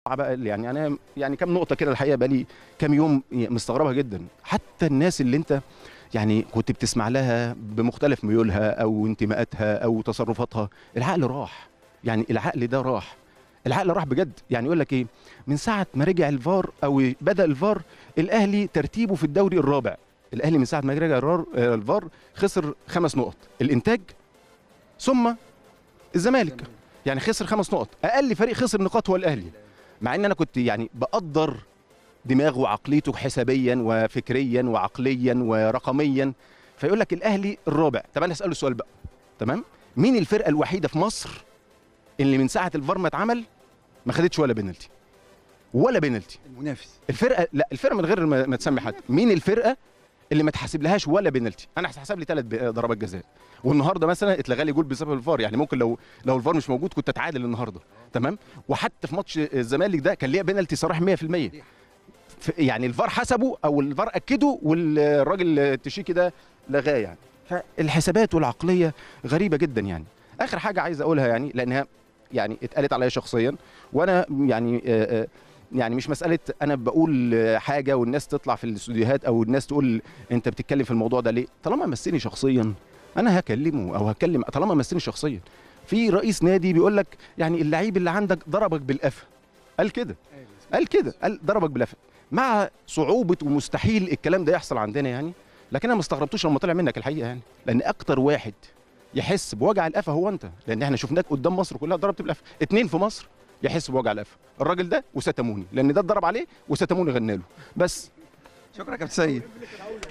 بقى اللي يعني انا يعني كام نقطه كده الحقيقه بقى لي كام يوم مستغربها جدا حتى الناس اللي انت يعني كنت بتسمع لها بمختلف ميولها او انتماءاتها او تصرفاتها العقل راح يعني العقل ده راح العقل راح بجد يعني يقول لك ايه من ساعه ما رجع الفار او بدا الفار الاهلي ترتيبه في الدوري الرابع الاهلي من ساعه ما رجع الرار- آه، الفار خسر خمس نقط الانتاج ثم الزمالك يعني خسر خمس نقط اقل فريق خسر نقاط هو الاهلي مع ان انا كنت يعني بقدر دماغه وعقليته حسابيا وفكريا وعقليا ورقميا فيقول لك الاهلي الرابع طب انا اساله السؤال بقى تمام مين الفرقه الوحيده في مصر اللي من ساعه الفار ما اتعمل ما خدتش ولا بنالتي ولا بنالتي المنافس الفرقه لا الفرقه من غير ما, ما تسمي حد مين الفرقه اللي ما تحسب لهاش ولا بنالتي انا هتحسب لي ثلاث ضربات جزاء والنهارده مثلا اتلغى لي جول بسبب الفار يعني ممكن لو لو الفار مش موجود كنت اتعادل النهارده تمام وحتى في ماتش الزمالك ده كان ليا بنالتي صريح 100% ف- يعني الفار حسبه او الفار اكده والراجل التشيكي ده لغاه يعني فالحسابات والعقليه غريبه جدا يعني اخر حاجه عايز اقولها يعني لانها يعني اتقالت عليا شخصيا وانا يعني آه، آه، يعني مش مساله انا بقول آه، حاجه والناس تطلع في الاستوديوهات او الناس تقول انت بتتكلم في الموضوع ده ليه طالما مسني شخصيا انا هكلمه او هتكلم طالما مسني شخصيا في رئيس نادي بيقول لك يعني اللعيب اللي عندك ضربك بالقفا قال كده قال كده قال ضربك بالقفا مع صعوبه ومستحيل الكلام ده يحصل عندنا يعني لكن انا ما استغربتوش لما طلع منك الحقيقه يعني لان اكتر واحد يحس بوجع القفا هو انت لان احنا شفناك قدام مصر كلها ضربت بالقفا اتنين في مصر يحس بوجع القفا الراجل ده وستموني لان ده اتضرب عليه وستموني غنى له بس شكرا يا كابتن سيد